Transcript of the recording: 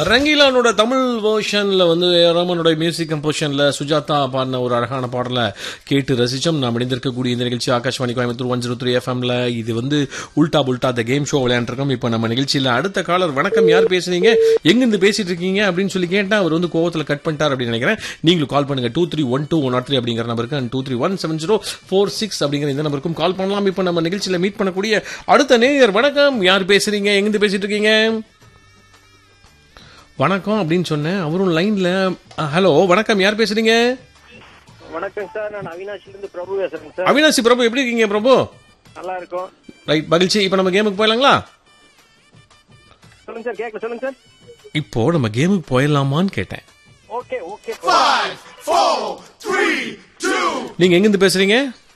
ரங்கீலானோட தமிழ் வேர்ஷன்ல வந்து ரமனோட மியூசிக் கம்போஷன்ல சுஜாதா பாடின ஒரு அழகான பாடலை கேட்டு ரசிச்சோம் நாம் இணைந்திருக்கக்கூடிய இந்த நிகழ்ச்சி Akashvani Coimbatore one zero three எஃப்எம்ல இது வந்து உல்டா புல்டா த கேம் ஷோ விளையாண்டுருக்கோம் இப்போ நம்ம நிகழ்ச்சியில அடுத்த காலர் வணக்கம் யார் பேசுறீங்க எங்கிருந்து பேசிட்டு இருக்கீங்க அப்படின்னு சொல்லி கேட்டா அவர் வந்து கோவத்தில் கட் பண்ணிட்டார் அப்படின்னு நினைக்கிறேன் நீங்களும் கால் பண்ணுங்க two three one two one nought three அப்படிங்கிற நம்பருக்கு and two three one seven zero four six அப்படிங்கிற இந்த நம்பருக்கும் கால் பண்ணலாம் இப்போ நம்ம நிகழ்ச்சியில மீட் பண்ணக்கூடிய அடுத்த நேயர் வணக்கம் யார் பேசுறீங்க எங்கிருந்து பேசிட்டு இருக்கீங்க வணக்கம் அப்படின்னு சொன்னேன் அவரும் லைன்ல ஹலோ வணக்கம் யார் பேசுறீங்க வணக்கம் சார் நான் அவினாஷ்ல இருந்து பிரபு பேசுறேன் சார் அவினாசி பிரபு எப்படி இருக்கீங்க பிரபு நல்லா இருக்கும் ரைட் மகிழ்ச்சி இப்போ நம்ம கேமுக்கு போயிடலாங்களா சொல்லுங்க சார் கேட்கல சொல்லுங்க சார் இப்போ நம்ம கேமுக்கு போயிடலாமான்னு கேட்டேன் ஓகே ஓகே நீங்க எங்கிருந்து பேசுறீங்க